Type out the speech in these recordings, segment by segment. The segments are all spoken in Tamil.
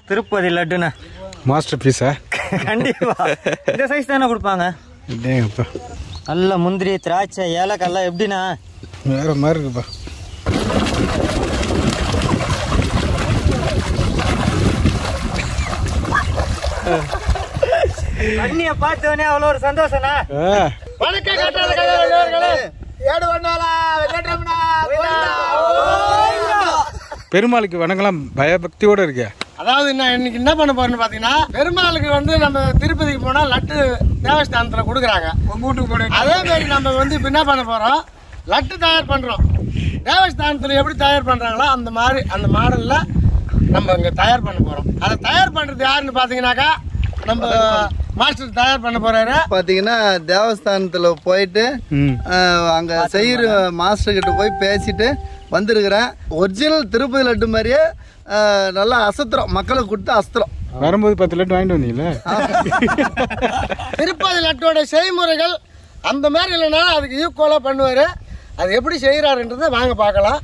திருப்பதி லட்டுண்ணா மாஸ்டர் பீஸா கண்டிப்பா இந்த சைஸ் தானே கொடுப்பாங்க டேங்கப்பா நல்ல முந்திரி திராட்சை ஏலக்காய்லாம் எப்படிண்ணா வேற மாதிரி இருக்குப்பா தண்ணிய பார்த்தோன்னே அவ்வளோ ஒரு சந்தோஷம்ண்ணா ஆ, பெருமாளுக்கு வணங்கலாம் பயபக்தியோட இருக்கே அதாவது என்ன இன்னைக்கு என்ன பண்ண போறோம்னு பாத்தீங்கன்னா பெருமாளுக்கு வந்து நம்ம திருப்பதிக்கு போனா லட்டு தேவஸ்தானத்துல கொடுக்குறாங்க உங்க வீட்டுக்கு போன அதே மாதிரி நம்ம வந்து இப்ப என்ன பண்ண போறோம் லட்டு தயார் பண்றோம் தேவஸ்தானத்துல எப்படி தயார் பண்றாங்களோ அந்த மாதிரி அந்த மாடல்ல நம்ம இங்க தயார் பண்ண போறோம் அதை தயார் பண்றது யாருன்னு பாத்தீங்கன்னாக்கா நம்ம மாஸ்டர் தயார் பண்ண போறாரு பார்த்தீங்கன்னா தேவஸ்தானத்தில் போயிட்டு ம் அஹ், அங்க செய்கிற மாஸ்டர் கிட்ட போய் பேசிட்டு வந்திருக்கிறேன் ஒரிஜினல் திருப்பதி லட்டு மாதிரியே அஹ், நல்லா அசத்துறோம் மக்களுக்கு கொடுத்து அசத்துறோம் வரும்போது பத்து லட்டு வாங்கிட்டு வந்தீங்களே திருப்பதி லட்டோட செய்முறைகள் அந்த மாதிரி இல்லைனாலும் அதுக்கு ஈக்குவலாக பண்ணுவார் அது எப்படி செய்கிறாருன்றதை வாங்க பார்க்கலாம்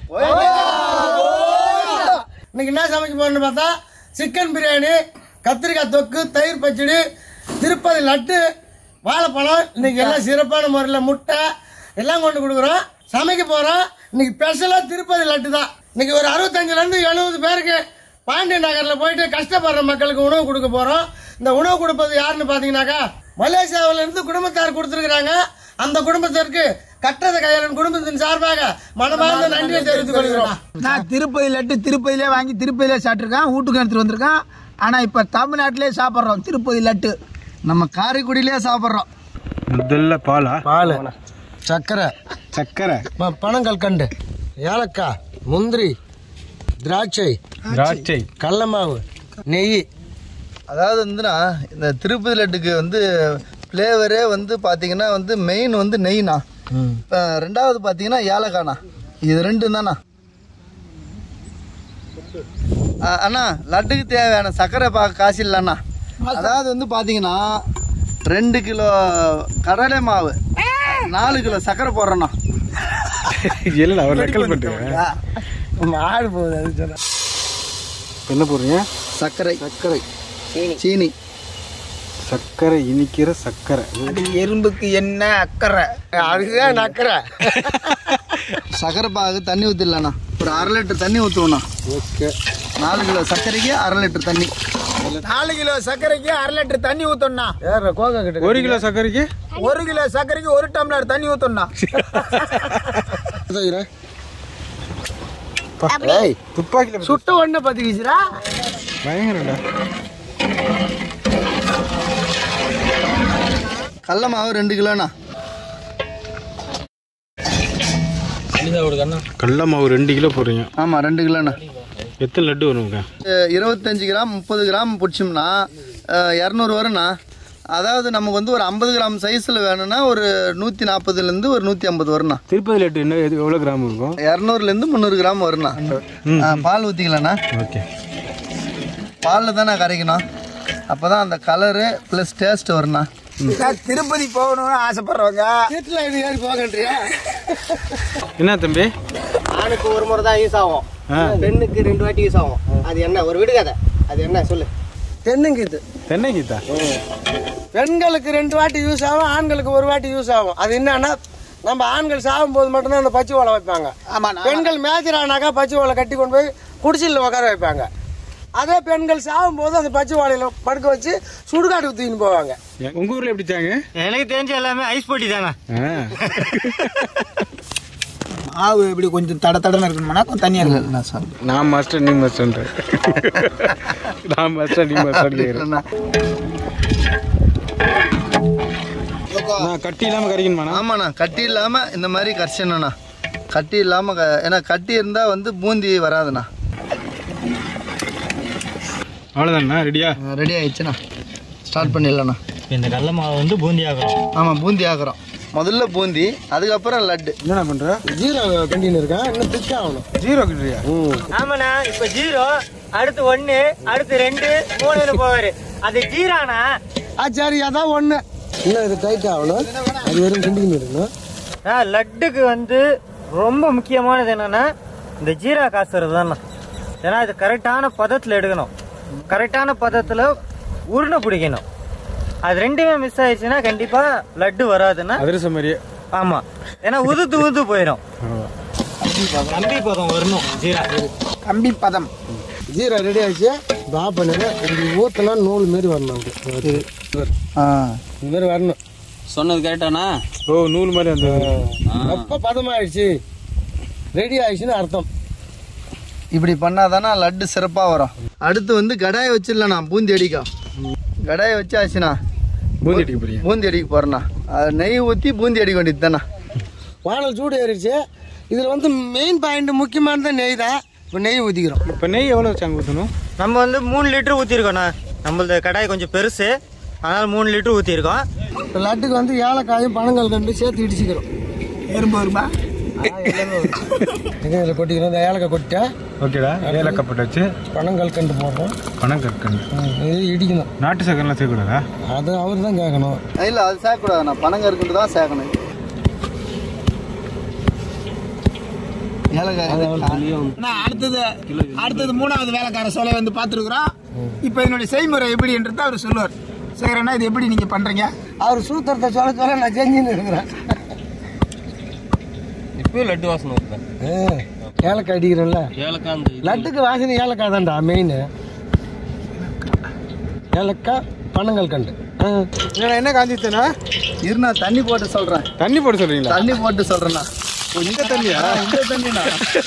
இன்னைக்கு என்ன சமைக்க போறோம்னு பார்த்தா சிக்கன் பிரியாணி கத்திரிக்காய் தொக்கு தயிர் பச்சடி திருப்பதி லட்டு வாழைப்பழம் இன்னைக்கு எல்லாம் சிறப்பான முறையில் முட்டை எல்லாம் கொண்டு கொடுக்குறோம் சமைக்க போகிறோம் இன்னைக்கு ஸ்பெஷலாக திருப்பதி லட்டு தான் இன்னைக்கு ஒரு அறுபத்தஞ்சுலேருந்து எழுபது பேருக்கு பாண்டிய நகரில் போயிட்டு கஷ்டப்படுற மக்களுக்கு உணவு கொடுக்க போகிறோம் இந்த உணவு கொடுப்பது யாருன்னு பார்த்தீங்கன்னாக்கா மலேசியாவில இருந்து குடும்பத்தார் கொடுத்துருக்குறாங்க அந்த குடும்பத்திற்கு கட்டத கையாளன் குடும்பத்தின் சார்பாக மனமார்ந்த நன்றியை தெரிவித்துக் கொள்கிறோம் நான் திருப்பதி லட்டு திருப்பதியிலே வாங்கி திருப்பதியிலே சாப்பிட்ருக்கேன் வீட்டுக்கு எடுத்துட்டு வந்திருக்கேன் ஆனால் இப்போ தமிழ்நாட்டிலே சாப்பிட்றோம் திருப்பதி லட்டு நம்ம காரைக்குடியிலே சாப்பிட்றோம் முதல்ல பாலா பால் சர்க்கரை சக்கரை ப- பனங்கற்கண்டு ஏலக்காய் முந்திரி திராட்சை திராட்சை கடல மாவு நெய் அதாவது வந்துன்னா இந்த திருப்பதி லட்டுக்கு வந்து ஃப்ளேவரே வந்து பார்த்தீங்கன்னா வந்து மெயின் வந்து நெய்ண்ணா இப்போ ரெண்டாவது பார்த்தீங்கன்னா ஏலக்காய்ண்ணா இது ரெண்டும் தானா அண்ணா லட்டுக்கு தேவையான சர்க்கரை பா காசு இல்லைண்ணா அதாவது வந்து பார்த்தீங்கன்னா ரெண்டு கிலோ கடலை மாவு நாலு கிலோ சர்க்கரை போடுறேண்ணா இல்லை அவர் ரெக்கல் பண்ணுறேன் மாடு போகுது அது சொன்ன என்ன போடுறீங்க சர்க்கரை சர்க்கரை சீனி சர்க்கரை இனிக்கிற சர்க்கரை அது எறும்புக்கு என்ன அக்கறை அதுதான் நக்கரை சர்க்கரை பாகு தண்ணி ஊற்றிடலண்ணா ஒரு அரை லிட்டர் தண்ணி ஊற்றுவோண்ணா ஓகே நாலு கிலோ சர்க்கரைக்கு அரை லிட்டர் தண்ணி நாலு கிலோ சர்க்கரைக்கு அரை லிட்டர் தண்ணி ஊற்றணும்னா ஏற கோகா கிட்ட ஒரு கிலோ சர்க்கரைக்கு ஒரு கிலோ சர்க்கரைக்கு ஒரு டம்ளர் தண்ணி ஊற்றணும்னா ஏய் துப்பாக்கியில் சுட்ட ஒண்ணு பத்தி வீசுறா பயங்கரம்டா கடல மாவு ரெண்டு கிலோண்ணா கடல மாவு ரெண்டு கிலோ போடுறீங்க ஆமாம் ரெண்டு கிலோண்ணா எத்தனை லட்டு வருங்க அஹ் இருபத்தஞ்சு கிராம் முப்பது கிராம் பிடிச்சோம்னா இரநூறு வரும்ண்ணா அதாவது நமக்கு வந்து ஒரு ஐம்பது கிராம் சைஸில் வேணும்னா ஒரு நூற்றி நாற்பதுலேருந்து ஒரு நூற்றி ஐம்பது வரும்ண்ணா திருப்பதி லட்டு என்ன எது எவ்வளோ கிராம் இருக்கும் இரநூறுலேருந்து முந்நூறு கிராம் வரும்ண்ணா அஹ் பால் ஊற்றிக்கலாண்ணா ஓகே பாலில் தானே கரைக்கணும் அப்போ தான் அந்த கலரு ப்ளஸ் டேஸ்ட் வரும்ண்ணா திருப்பதி போகணும்னு ஆசைப்படுறவங்க வீட்டுல இது ஏறி போகன்றியா என்ன தம்பி ஆணுக்கு ஒரு முறை தான் யூஸ் ஆகும் ஆ. பெண்ணுக்கு ரெண்டு வாட்டி யூஸ் ஆகும் அது என்ன ஒரு விடுகதை அது என்ன சொல்லு தென்னுங்குது தென்னை கீதா பெண்களுக்கு ரெண்டு வாட்டி யூஸ் ஆகும் ஆண்களுக்கு ஒரு வாட்டி யூஸ் ஆகும் அது என்னன்னா நம்ம ஆண்கள் சாகும்போது மட்டும்தான் அந்த பச்சை ஓலை வைப்பாங்க பெண்கள் மேஜர் ஆனாக்கா பச்சை ஓலை கட்டி கொண்டு போய் குடிசையில் உட்கார வைப்பாங்க அதே பெண்கள் சாகும்போது அந்த பச்சை ஓலையில படுக்க வச்சு சுடுகாட்டுக்கு தூக்கின்னு போவாங்க உங்க ஊர்ல எப்படி தாங்க எனக்கு தெரிஞ்ச எல்லாமே ஐஸ் போட்டி தானே மாவு இப்படி கொஞ்சம் தட தடன்னு இருக்கணும்னா கொஞ்சம் தண்ணியாக இருக்கு நான் சார் நான் மாஸ்டர் நீ மாஸ்டர் நான் மாஸ்டர் நீ மாஸ்டர் கேக்குறேன் நான் கட்டி இல்லாம கறிக்கணுமாண்ணா ஆமாண்ணா கட்டி இல்லாமல் இந்த மாதிரி கரைச்சணுண்ணா கட்டி இல்லாமல் க ஏன்னா கட்டி இருந்தால் வந்து பூந்தி வராதுண்ணா அவ்வளோதாண்ணா ரெடியா ரெடி ஆயிடுச்சுண்ணா ஸ்டார்ட் பண்ணிடலாண்ணா இந்த கடல மாவு வந்து பூந்தி ஆகிறோம் ஆமாம் பூந்தி ஆக்குறோம் முதல்ல பூந்தி அதுக்கப்புறம் லட்டு என்னண்ணா பண்ற ஜீரோ கண்டின்னு இருக்கேன் இன்னும் திக் ஆகணும் ஜீரோ கிட்டுறியா ஆமாண்ணா இப்ப ஜீரோ அடுத்து ஒன்னு அடுத்து ரெண்டு மூணுன்னு போவாரு அது ஜீரானா ஆ சரி அதான் ஒன்று இன்னும் இது டைட் ஆகணும் அது வெறும் கிண்டின்னு இருக்கணும் ஆ, லட்டுக்கு வந்து ரொம்ப முக்கியமானது என்னன்னா இந்த ஜீரா காசுறது தானே ஏன்னா இது கரெக்டான பதத்தில் எடுக்கணும் கரெக்டான பதத்துல உருண்டை பிடிக்கணும் அது ரெண்டுமே மிஸ் ஆயிடுச்சுன்னா கண்டிப்பா லட்டு வராதுன்னா அதிரசம் மாதிரியே ஆமா ஏன்னா உதுத்து உதுத்து போயிடும் ஆமா. கம்பி பதம் வரணும் ஜீரா கம்பி பதம் ஜீரா ரெடி ஆயிடுச்சு இப்போ ஆஃப் பண்ணிடு இப்படி ஊற்றினா நூல் மாரி வரணும் அப்படி ஆ இந்த மாதிரி வரணும் சொன்னது கேட்டானா ஓ நூல் மாதிரி அந்த எப்போ பதமாயிடுச்சு ரெடி ஆயிடுச்சுன்னு அர்த்தம் இப்படி பண்ணாதானே லட்டு சிறப்பாக வரும் அடுத்து வந்து கடாயை வச்சிடலண்ணா பூந்தி அடிக்கும் கடாயை வச்சாச்சுண்ணா பூந்தி அடிக்க போறீங்க பூந்தி அடிக்க போகிறேண்ணா நெய் ஊற்றி பூந்தி அடிக்க வேண்டியது தானே வானல் சூடு ஏறிடுச்சு இதில் வந்து மெயின் பாயிண்ட் முக்கியமானது நெய் தான் இப்போ நெய் ஊற்றிக்கிறோம் இப்போ நெய் எவ்வளோ வச்சாங்க ஊற்றணும் நம்ம வந்து மூணு லிட்டர் ஊற்றிருக்கோண்ணா நம்மளது கடாய் கொஞ்சம் பெருசு அதனால மூணு லிட்டர் ஊற்றிருக்கோம் இப்போ லட்டுக்கு வந்து ஏலக்காயும் பனங்கள் கண்டு சேர்த்து இடிச்சுக்கிறோம் எறும்பு வருமா எங்கே இதில் கொட்டிக்கிறோம் இந்த ஏலக்காய் கொட்டிட்டா ஓகேடா ஏலக்காய் போட்டு வச்சு பனங்கள் கண்டு போடுறோம் பணம் கற்கண்டு ம், இது இடிக்கணும் நாட்டு சக்கரெல்லாம் சேர்க்கக்கூடாதா அது அவர் தான் கேட்கணும் இல்லை அது சேர்க்கக்கூடாதுண்ணா பனங்க இருக்குன்னு தான் சேர்க்கணும் ஏலக்காய் அண்ணா, அடுத்தது அடுத்தது மூணாவது வேலைக்கார சோலை வந்து பார்த்துருக்குறோம் இப்போ இதனுடைய செய்முறை எப்படின்றது அவர் சொல்லுவார் சரிண்ணா இது எப்படி நீங்க பண்றீங்க அவர் சூத்திரத்தை சொல்ல சொல்ல நான் செஞ்சுன்னு இருக்கிறேன் இப்பயும் லட்டு வாசனை வருது ஆ, ஏலக்காய் அடிக்கிறோம்ல ஏலக்காய் அந்த இது லட்டுக்கு வாசனை ஏலக்காய் தான்டா மெயின் ஏலக்காய் பனங்கள் கண்டு ஆ. என்னடா என்ன காஞ்சித்தனா இருண்ணா தண்ணி போட்டு சொல்கிறேன் தண்ணி போட சொல்றீங்களா தண்ணி போட்டு சொல்கிறேண்ணா இந்த தண்ணியா இந்த தண்ணிண்ணா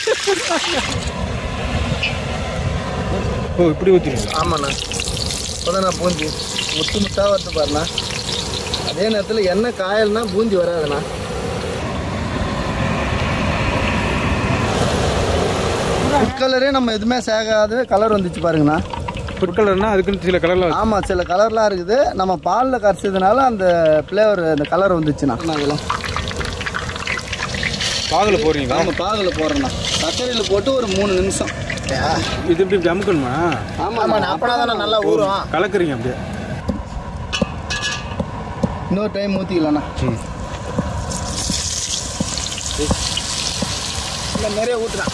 ஓ இப்படி ஊற்றிடுங்க ஆமாண்ணா இப்போதாண்ணா பூந்தி முத்து முத்தாக வருது பாருண்ணா அதே நேரத்தில் எண்ணெய் காயல்னா பூந்தி வராதுண்ணா ஃபுட் கலரே நம்ம எதுவுமே சேர்க்காத கலர் வந்துச்சு பாருங்கண்ணா ஃபுட் கலர்னா அதுக்குன்னு சில கலர்லாம் ஆமாம் சில கலர்லாம் இருக்குது நம்ம பாலில் கரைச்சதுனால அந்த ஃப்ளேவர் அந்த கலர் வந்துச்சுண்ணா அதெல்லாம் பாகில் போடுறீங்களா நம்ம பாகில் போடுறோண்ணா சர்க்கரையில் போட்டு ஒரு மூணு நிமிஷம் இது இப்படி இப்படி அமுக்கணுமா ஆமாம் அப்பனா தானே நல்லா ஊறும் கலக்குறீங்க அப்படியே இன்னொரு டைம் ஊற்றிக்கலாண்ணா இல்லை நிறைய ஊற்றுறான்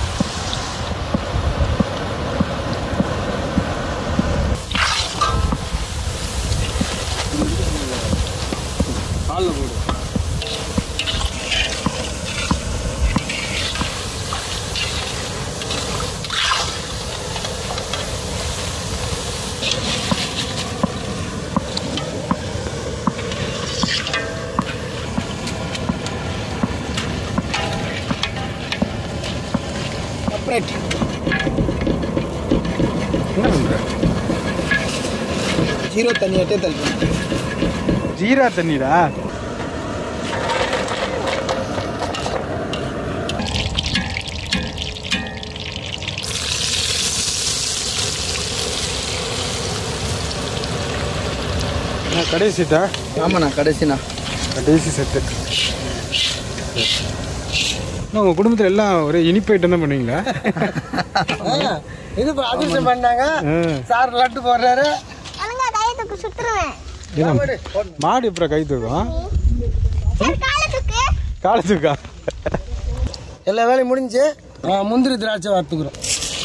செப்பரேட் என்ன பண்ணுற ஜீரோ தண்ணியாட்டே தள்ளி ஜீரா தண்ணிடா நான் கடைசி செட்டா ஆமாண்ணா கடைசிண்ணா கடைசி செட்டு உங்கள் குடும்பத்தில் எல்லாம் ஒரே இனிப்பு ஐட்டம் தான் பண்ணுவீங்களா ஆ, இது இப்போ அதிர்ஷ்டம் பண்ணாங்க ஆ. சார் லட்டு போடுறாரு ஒழுங்கா கையத்துக்கு சுத்துருவேன் ஏன்னா மாடு எப்போ கை தூக்கும் சரி காலத்துக்கு காலத்துக்கா எல்லா வேலையும் முடிஞ்சு ஆ, முந்திரி திராட்சை வறுத்துக்கிறோம்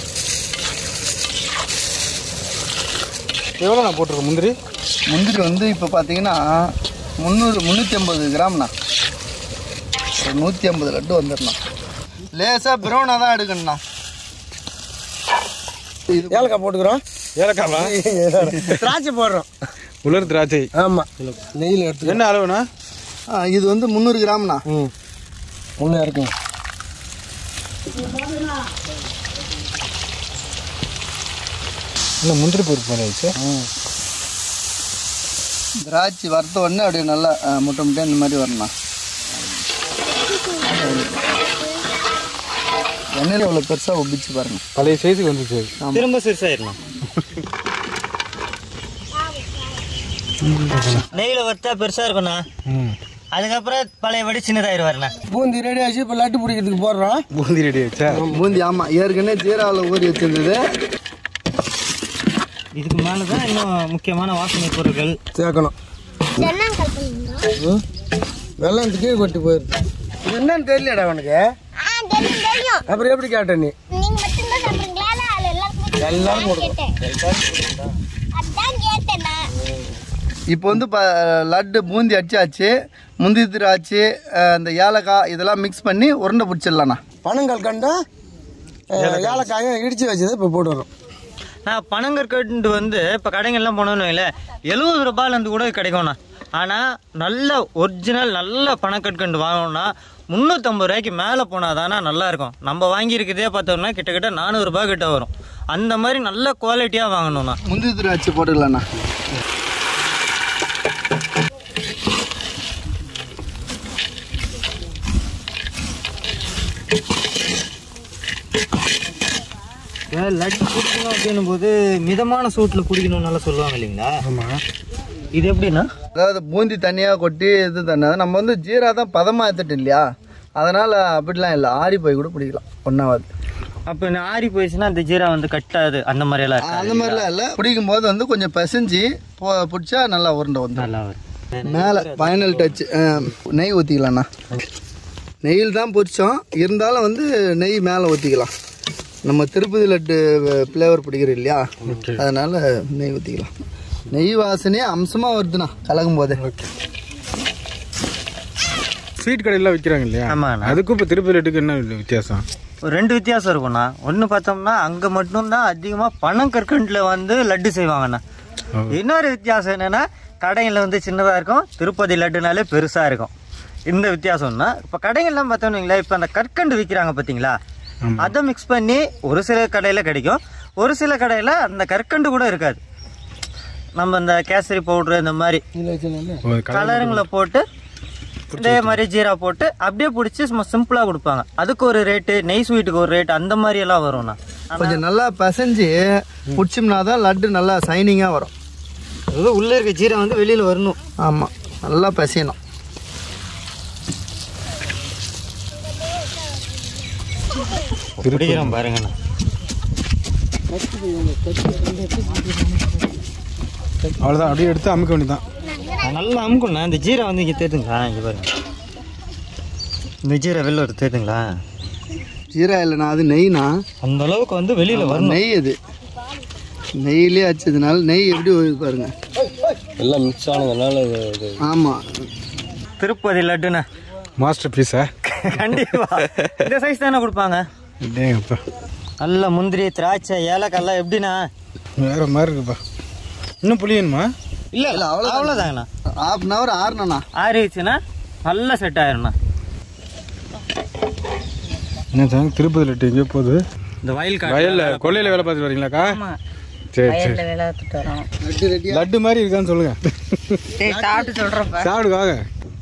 எவ்வளோ நான் போட்டிருக்கேன் முந்திரி முந்திரி வந்து இப்போ பார்த்தீங்கன்னா முந்நூறு முந்நூற்றி ஐம்பது கிராம்ண்ணா ஒரு நூற்றி ஐம்பது லட்டு வந்துடணும் லேசாக ப்ரௌனாக தான் எடுக்கணுண்ணா ஏலக்காய் போட்டுக்கிறோம் ஏலக்காவா திராட்சை போடுறோம் உலர் திராட்சை ஆமாம் நெய்யில் எடுத்து என்ன அளவுண்ணா ஆ, இது வந்து முந்நூறு கிராம்ண்ணா ம் ஒன்று இருக்குங்க இல்லை முந்திரி பருப்பு மாதிரி ஆயிடுச்சு திராட்சை வறுத்த உடனே அப்படியே நல்லா ஆ, முட்டை முட்டை இந்த மாதிரி வரணும்ண்ணா எண்ணெயில் இவ்வளோ பெருசாக உப்பிச்சு பாருங்க பழைய சைஸுக்கு வந்துச்சு திரும்ப சிறுசாயிடலாம் நெய்யில வறுத்தா பெருசா இருக்கும்ண்ணா ம் அதுக்கப்புறம் பழைய வடி சின்னதாயிருவாருண்ணா பூந்தி ரெடி ஆச்சு இப்போ லட்டு பிடிக்கிறதுக்கு போடுறோம் பூந்தி ரெடி ஆயிடுச்சா பூந்தி ஆமாம் ஏற்கனவே ஜீராவில் ஊறி வச்சிருந்தது இதுக்கு மேலதான் இன்னும் முக்கியமான வாசனை பொருட்கள் சேர்க்கணும் தென்னங்கல் பண்ணுங்க ம் வெள்ளம் கீழே கொட்டி போயிருக்கு இது என்னன்னு தெரியலடா உனக்கு ஆ தெரியும் தெரியும் அப்புறம் எப்படி கேட்ட நீ நீங்க மட்டும்தான் சாப்பிடுறீங்களா இல்ல அது எல்லாருக்குமே கேட்டேன் அதான் கேட்டேன் நான் இப்போ வந்து ப லட்டு பூந்தி அடிச்சாச்சு முந்தி திராட்சை அஹ், இந்த ஏலக்காய் இதெல்லாம் மிக்ஸ் பண்ணி உருண்டை பிடிச்சிடலாண்ணா பனங்கள் கண்டு ஏலக்காயும் இடிச்சு வச்சது இப்போ போட்டு வரோம் நான் பனங்கற்கண்டு வந்து இப்போ கடைங்கள்லாம் போனோம்னு வைங்களேன் எழுபது ரூபாயிலேருந்து கூட கிடைக்கும்ண்ணா ஆனால் நல்ல ஒரிஜினல் நல்ல பனக்கற்கண்டு வாங்கணும்னா முந்நூற்றம்பது ரூபாய்க்கு மேலே போனால் தானே நல்லா இருக்கும் நம்ம வாங்கியிருக்கிறதே பார்த்தோம்னா கிட்டத்தட்ட நானூறுரூபா கிட்ட வரும் அந்த மாதிரி நல்ல குவாலிட்டியாக வாங்கணும்ண்ணா முந்தி திராட்சை போட்டுக்கலாண்ணா லட்டு குடிக்கணும் அப்படின்னும் போது மிதமான சூட்டில் குடிக்கணும்னு நல்லா சொல்லுவாங்க இல்லைங்களா ஆமாம் இது எப்படின்னா அதாவது பூந்தி தனியாக கொட்டி இது தண்ணி நம்ம வந்து ஜீரா தான் பதமாக எடுத்துட்டு இல்லையா அதனால் அப்படிலாம் இல்லை ஆறி போய் கூட பிடிக்கலாம் ஒன்றாவது அப்போ இந்த ஆறி போயிடுச்சுன்னா அந்த ஜீரா வந்து கட்டாது அந்த மாதிரியெல்லாம் இருக்காது அந்த மாதிரிலாம் இல்லை பிடிக்கும் போது வந்து கொஞ்சம் பிசைஞ்சு போ பிடிச்சா நல்லா உருண்டை வந்துடும் நல்லா வரும் மேலே ஃபைனல் டச் நெய் ஊற்றிக்கலாம்ண்ணா நெய்யில் தான் பொரிச்சோம் இருந்தாலும் வந்து நெய் மேலே ஊற்றிக்கலாம் நம்ம திருப்பதி லட்டு ஃப்ளேவர் பிடிக்கிறோம் இல்லையா அதனால் நெய் ஊற்றிக்கலாம் நெய் வாசனையே அம்சமாக வருதுண்ணா கலக்கும் போதே ஸ்வீட் கடையிலாம் விற்கிறாங்க இல்லையா ஆமாண்ணா. அதுக்கும் இப்போ திருப்பதி லட்டுக்கு என்ன வித்தியாசம் ஒரு ரெண்டு வித்தியாசம் இருக்கும்ண்ணா ஒன்று பார்த்தோம்னா அங்கே மட்டும்தான் அதிகமாக பணம் கற்கண்டில் வந்து லட்டு செய்வாங்கண்ணா இன்னொரு வித்தியாசம் என்னன்னா கடைகளில் வந்து சின்னதாக இருக்கும் திருப்பதி லட்டுனாலே பெருசாக இருக்கும் இந்த வித்தியாசம்னா இப்போ கடைகள்லாம் பார்த்தோம்னு வைங்களேன் இப்போ அந்த கற்கண்டு விற்கிறாங்க பார்த்தீங்களா அதை மிக்ஸ் பண்ணி ஒரு சில கடையில் கிடைக்கும் ஒரு சில கடையில் அந்த கற்கண்டு கூட இருக்காது நம்ம இந்த கேசரி பவுட்ரு இந்த மாதிரி ஒரு கலர் கலருங்களை போட்டு இதே மாதிரி ஜீரா போட்டு அப்படியே பிடிச்சி சும்மா சிம்பிளாக கொடுப்பாங்க அதுக்கு ஒரு ரேட்டு நெய் ஸ்வீட்டுக்கு ஒரு ரேட் அந்த மாதிரி எல்லாம் வரும்ண்ணா கொஞ்சம் நல்லா பிசைஞ்சு பிடிச்சோம்னா தான் லட்டு நல்லா சைனிங்காக வரும் அது உள்ளே இருக்க ஜீரா வந்து வெளியில் வரணும் ஆமாம் நல்லா பிசையணும் பிடிக்கிறோம் பாருங்கண்ணா அவ்வளோதான் அப்படியே எடுத்து அமுக்க வேண்டியதான் நான் நல்லா அமுக்கணுண்ணா இந்த ஜீரா வந்து இங்கே தேத்துங்களா இங்கே பாருங்க இந்த ஜீரா வெளில ஒரு தேத்துங்களா ஜீரா இல்லைண்ணா அது நெய்னா அந்த அளவுக்கு வந்து வெளியில் வரணும் நெய் அது நெய்யிலே அடிச்சதுனால நெய் எப்படி வருது பாருங்க எல்லாம் மிக்ஸ் ஆனதுனால இது இது ஆமாம் திருப்பதி லட்டுண்ணா மாஸ்டர் பீஸா கண்டிப்பா இந்த சைஸ் தானே கொடுப்பாங்க டேங்கப்பா நல்ல முந்திரி திராட்சை ஏலக்காய்லாம் எப்படிண்ணா வேற மாதிரி இருக்குப்பா இன்னும் புளியணுமா இல்லை இல்லை அவ்வளோ அவ்வளோதாங்கண்ணா ஹாஃப் அன் ஹவர் ஆறணுண்ணா ஆறிடுச்சுன்னா நல்லா செட் ஆயிரும்ண்ணா என்ன சாங் திருப்பதி லட்டு எங்கேயோ போகுது இந்த வயல் வயல்ல கொல்லையில வேலை பார்த்துட்டு வரீங்களாக்கா சரி சரி லட்டு மாதிரி இருக்கான்னு சொல்லுங்க சாப்பிட்டு சொல்றப்ப சாப்பிடு வாங்க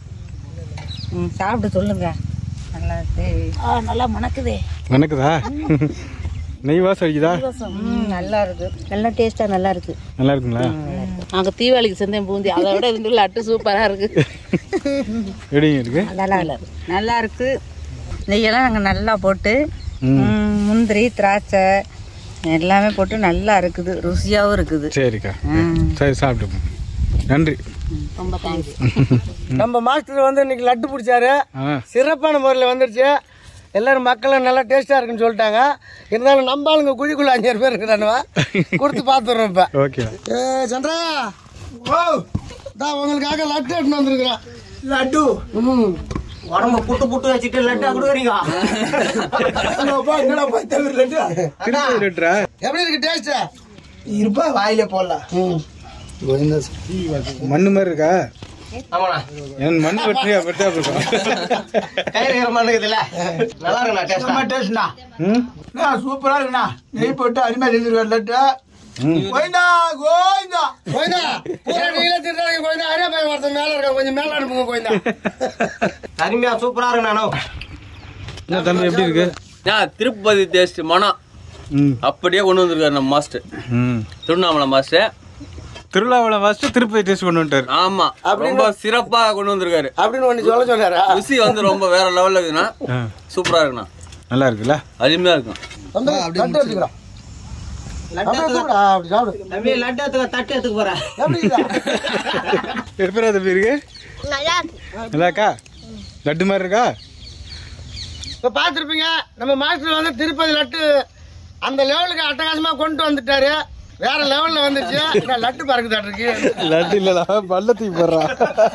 சாப்பிட்டு சொல்லுங்க நல்லா இருக்கு ஆ நல்லா மணக்குதே வணக்குதா நெய் வாசம் அடிக்குதா ம், நல்லா இருக்கு நல்லா டேஸ்டா நல்லா இருக்கு நல்லா இருக்குங்களா நாங்க தீபாவளிக்கு செஞ்சேன் பூந்தி அதை விட இந்த லட்டு சூப்பரா இருக்கு எப்படிங்க இருக்கு நல்லா இருக்கு நல்லா இருக்கு நெய்யெல்லாம் நாங்கள் நல்லா போட்டு ம், முந்திரி திராட்சை எல்லாமே போட்டு நல்லா இருக்குது ருசியாகவும் இருக்குது சரிக்கா சரி சாப்பிட்டு நன்றி ரொம்ப தேங்க்ஸ் நம்ம மாஸ்டர் வந்து இன்னைக்கு லட்டு பிடிச்சாரு ஆ சிறப்பான முறையில் வந்துருச்சு எல்லாரும் மக்களும் நல்லா டேஸ்டா இருக்குன்னு சொல்லிட்டாங்க இருந்தாலும் நம்ம ஆளுங்க குழிக்குள்ள அஞ்சாறு பேர் இருக்கிறானுவா கொடுத்து பார்த்துடுறோம் இப்ப ஓகே ஏ சந்திரா ஓ தான் உங்களுக்காக லட்டு எடுத்துன்னு வந்திருக்கிறேன் லட்டு ம் உடம்ப புட்டு புட்டு வச்சுட்டு லட்டா கொடுக்குறீங்க என்னப்பா, என்னடாப்பா தவிர லட்டு திருப்பதி லட்டுரா எப்படி இருக்கு டேஸ்ட் இருப்பா வாயில போடலாம் ம் கோவிந்தா மண்ணு மாதிரி இருக்கா ஆமாண்ணா என் மண் வெற்றியா வெட்டா இருக்கும் கயிறு ஈரமா இருக்குதுல்ல நல்லா இருக்குண்ணா டேஸ்டா டேஸ்ட்ண்ணா ம் சூப்பரா இருக்குண்ணா நெய் போட்டு அருமையா செஞ்சிருக்காரு லட்டு கோயிந்தா கோயிந்தா கோயிந்தா பூரா நீங்களே திருடாங்க கோயிந்தா அரியா பையன் ஒருத்தன் மேல இருக்க கொஞ்சம் மேல அனுப்புங்க கோயிந்தா அருமையா சூப்பரா இருக்கு நானும் என்ன தம்பி எப்படி இருக்கு நான் திருப்பதி டேஸ்ட் மனம் ம் அப்படியே கொண்டு வந்திருக்காரு நம்ம மாஸ்டர் ம் திருவண்ணாமலை மாஸ்டர் திருவிழாவில் ஃபர்ஸ்ட் திருப்பதி டேஸ்ட் கொண்டு வந்துட்டாரு ஆமா ரொம்ப சிறப்பா கொண்டு வந்திருக்காரு அப்படின்னு ஒண்ணு சொல்ல சொன்னாரா ருசி வந்து ரொம்ப வேற லெவல்ல இருக்குண்ணா ஆ, சூப்பரா இருக்குண்ணா நல்லா இருக்குல்ல அருமையா இருக்கும் தம்பி லட்டு எடுத்துக்கிறோம் அப்படியே கூப்பிடு. ஆ, அப்படி சாப்பிடு தம்பி லட்டு எடுத்துக்க தட்டு எடுத்துக்க போறேன் எப்படி இருக்குதா? எப்பரா தம்பி இருக்கு நல்லா இருக்கு நல்லாக்கா லட்டு மாதிரி இருக்கா இப்ப பார்த்துருப்பீங்க நம்ம மாஸ்டர் வந்து திருப்பதி லட்டு அந்த லெவலுக்கு அட்டகாசமா கொண்டு வந்துட்டாரு வேற லெவல்ல வந்துருச்சு நான் லட்டு பறக்குதாட்டு இருக்கு லட்டு இல்லடா பள்ளத்துக்கு போடுறா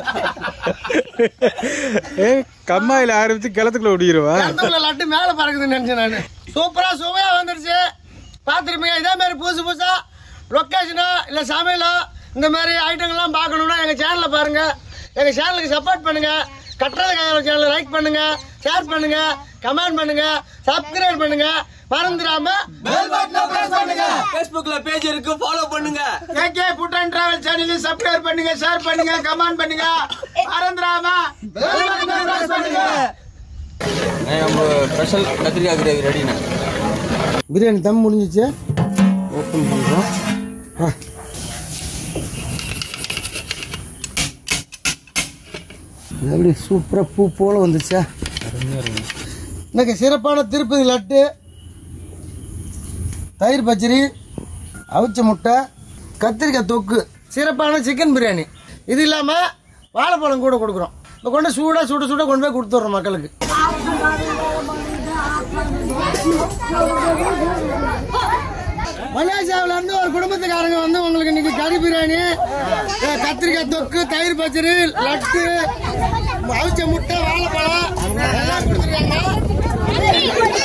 ஏ கம்மாயில ஆரம்பிச்சு கிளத்துக்குள்ள ஓடிடுவா இடத்துல லட்டு மேல பறக்குதுன்னு நினைச்சேன் நானு சூப்பரா சுவையா வந்துருச்சு பார்த்துருப்பீங்க இதே மாதிரி புதுசு புதுசா லொக்கேஷனோ இல்ல சமையலோ இந்த மாதிரி ஐட்டங்கள்லாம் பார்க்கணும்னா எங்க சேனலை பாருங்க எங்க சேனலுக்கு சப்போர்ட் பண்ணுங்க கட்டுறது கையாள சேனலை லைக் பண்ணுங்க ஷேர் பண்ணுங்க கமெண்ட் பண்ணுங்க சப்ஸ்கிரைப் பண்ணுங்க மறந்துடாம bell button-அ press பண்ணுங்க ஃபேஸ்புக்ல பேஜ் இருக்கு ஃபாலோ பண்ணுங்க கேகே ஃபுட் அண்ட் டிராவல் சேனலையும் சப்ஸ்கிரைப் பண்ணுங்க ஷேர் பண்ணுங்க கமெண்ட் பண்ணுங்க மறந்துடாம bell button-அ press பண்ணுங்க நம்ம ஸ்பெஷல் கத்திரிக்காய் கிரேவி ரெடிண்ணே பிரியாணி தம் முடிஞ்சிச்சு ஓப்பன் பண்ணுறோம் எப்படி சூப்பராக பூ போல வந்துச்சா இன்னைக்கு சிறப்பான திருப்பதி லட்டு தயிர் பச்சடி அவிச்ச முட்டை கத்திரிக்காய் தொக்கு சிறப்பான சிக்கன் பிரியாணி இது இல்லாமல் வாழைப்பழம் கூட கொடுக்குறோம் இப்போ கொண்டு சூடாக சுட சுட கொண்டு போய் கொடுத்துட்றோம் மக்களுக்கு மலேசியாவில இருந்து ஒரு குடும்பத்துக்காரங்க வந்து உங்களுக்கு இன்னைக்கு கறி பிரியாணி அஹ், கத்திரிக்காய் தொக்கு தயிர் பச்சடி லட்டு அவிச்ச முட்டை வாழைப்பழம் எல்லாம் கொடுத்துருக்காங்க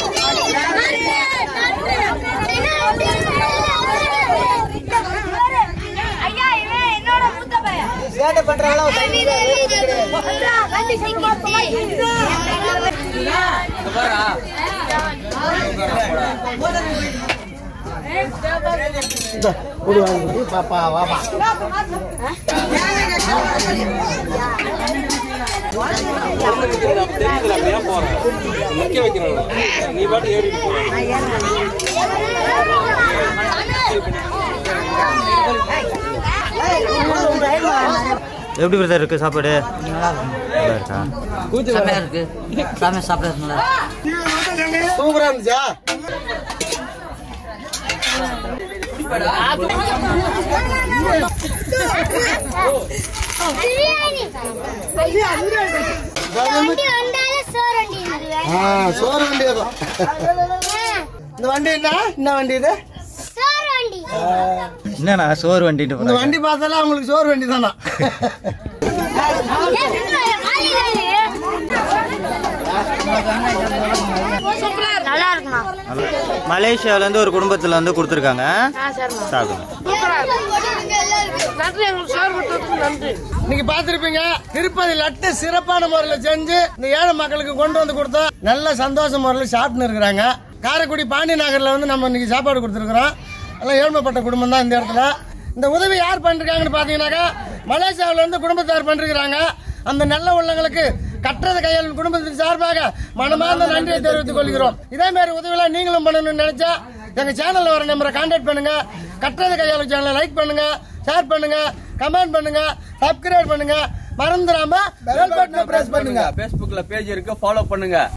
ஐயா இவன் என்னோட மூத்த பையன் சேட்டை பண்றாங்களா பாப்பா வாப்பா எப்படி பிரதர் இருக்கு சாப்பாடு நல்லா இருக்கா செம்மையா இருக்கு சாமி சாப்பிட நல்லா சூப்பரா இருந்துச்சா பிரியாணி வண்டி வந்தாலே சோறு வண்டி ஆ சோறு வண்டி ஏதோ இந்த வண்டி என்ன என்ன வண்டி இது சோறு வண்டி என்னண்ணா சோறு வண்டிட்டு இந்த போறாங்க வண்டி பார்த்தாலே அவங்களுக்கு சோறு வண்டி தானா நல்லா இருக்குமா மலேசியால இருந்து ஒரு குடும்பத்துல வந்து கொடுத்துருக்காங்க சாப்பிடுங்க நீங்க பாத்திருப்பீங்க திருப்பதி லட்டு சிறப்பான முறையில செஞ்சு இந்த ஏழை மக்களுக்கு கொண்டு வந்து கொடுத்தோம் நல்ல சந்தோஷ முறையில் சாப்பிட்டு இருக்கிறாங்க காரைக்குடி பாண்டி நகர்ல வந்து நம்ம இன்னைக்கு சாப்பாடு கொடுத்துருக்குறோம் எல்லாம் ஏழ்மைப்பட்ட குடும்பம் தான் இந்த இடத்துல இந்த உதவி யார் பண்ணிருக்காங்கன்னு பாத்தீங்கன்னாக்கா மலேசியாவில இருந்து குடும்பத்தார் பண்ணிருக்கிறாங்க அந்த நல்ல உள்ளங்களுக்கு கட்டுறது கையால் குடும்பத்தின் சார்பாக மனமார்ந்த நன்றியை தெரிவித்துக் கொள்கிறோம் இதே மாதிரி உதவியெல்லாம் நீங்களும் பண்ணணும்னு நினைச்சா எங்க சேனல்ல வர நம்பரை கான்டாக்ட் பண்ணுங்க கட்டுறது கையாளு சேனலை லைக் பண்ணுங்க ஷேர் பண்ணுங்க கமெண்ட் பண்ணுங்க சப்ஸ்கிரைப் பண்ணுங்க மறந்துடாம பெல் பட்டனை பிரஸ் பண்ணுங்க ஃபேஸ்புக்ல பேஜ் இருக்கு ஃபாலோ பண்ணுங்க